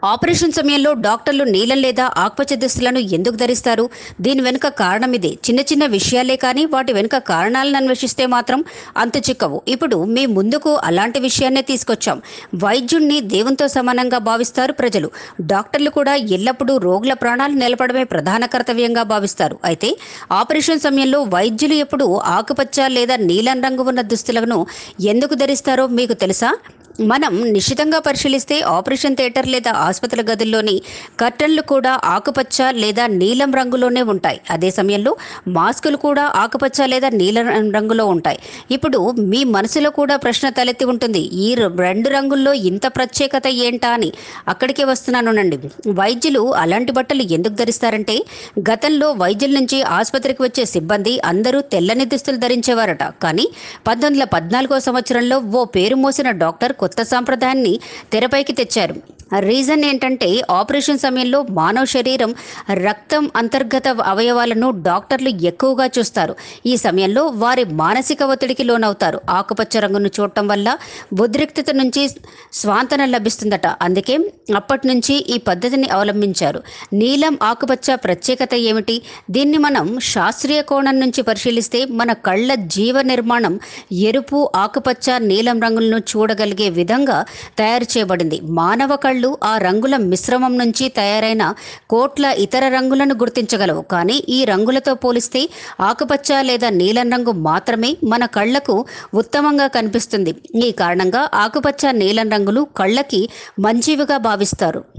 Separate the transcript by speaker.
Speaker 1: operation సమయంలో డాక్టర్లు నీలం లేదా ఆకుపచ్చ దుస్తులను ఎందుకు ధరిస్తారు దీని వెనుక కారణం ఇదే చిన్న చిన్న విషయాలే కానీ వాటి వెనుక కారణాలను అన్వేషిస్తే మాత్రం అంత చిక్కవు ఇప్పుడు మీ ముందుకు అలాంటి విషయాన్నే తీసుకొచ్చాం వైద్యుణ్ణి దేవునితో సమానంగా భావిస్తారు ప్రజలు డాక్టర్లు కూడా ఎల్లప్పుడూ రోగుల ప్రాణాలు నిలపడమే ప్రధాన కర్తవ్యంగా భావిస్తారు అయితే ఆపరేషన్ సమయంలో వైద్యులు ఎప్పుడు ఆకుపచ్చ లేదా నీలం రంగు ఉన్న దుస్తులను ఎందుకు ధరిస్తారో మీకు తెలుసా మనం నిశ్చితంగా పరిశీలిస్తే ఆపరేషన్ థియేటర్ లేదా ఆసుపత్రి గదుల్లోని కర్టన్లు కూడా ఆకుపచ్చ లేదా నీలం రంగులోనే ఉంటాయి అదే సమయంలో మాస్కులు కూడా ఆకుపచ్చ లేదా నీలం రంగులో ఉంటాయి ఇప్పుడు మీ మనసులో కూడా ప్రశ్న తలెత్తి ఉంటుంది ఈ రెండు రంగుల్లో ఇంత ప్రత్యేకత ఏంటా అని అక్కడికే వస్తున్నానునండి వైద్యులు అలాంటి బట్టలు ఎందుకు ధరిస్తారంటే గతంలో వైద్యుల నుంచి ఆసుపత్రికి వచ్చే సిబ్బంది అందరూ తెల్లని దుస్తులు ధరించేవారట కానీ పంతొమ్మిది వందల పద్నాలుగో సంవత్సరంలో ఓ పేరు మోసిన డాక్టర్ కొత్త సాంప్రదాయాన్ని తెరపైకి తెచ్చారు రీజన్ ఏంటంటే ఆపరేషన్ సమయంలో మానవ శరీరం రక్తం అంతర్గత అవయవాలను డాక్టర్లు ఎక్కువగా చూస్తారు ఈ సమయంలో వారి మానసిక ఒత్తిడికి లోనవుతారు ఆకుపచ్చ రంగును చూడటం వల్ల ఉద్రిక్తత నుంచి స్వాంతన లభిస్తుందట అందుకే అప్పటి నుంచి ఈ పద్ధతిని అవలంబించారు నీలం ఆకుపచ్చ ప్రత్యేకత ఏమిటి దీన్ని మనం శాస్త్రీయ కోణం నుంచి పరిశీలిస్తే మన కళ్ళ జీవ నిర్మాణం ఎరుపు ఆకుపచ్చ నీలం రంగులను చూడగలిగే విధంగా తయారు చేయబడింది మానవ కళ్ళు ఆ రంగుల మిశ్రమం నుంచి తయారైన కోట్ల ఇతర రంగులను గుర్తించగలవు కానీ ఈ రంగులతో పోలిస్తే ఆకుపచ్చ లేదా నీలం రంగు మాత్రమే మన కళ్ళకు ఉత్తమంగా కనిపిస్తుంది ఈ కారణంగా ఆకుపచ్చ నీలం రంగులు కళ్ళకి మంచివిగా భావిస్తారు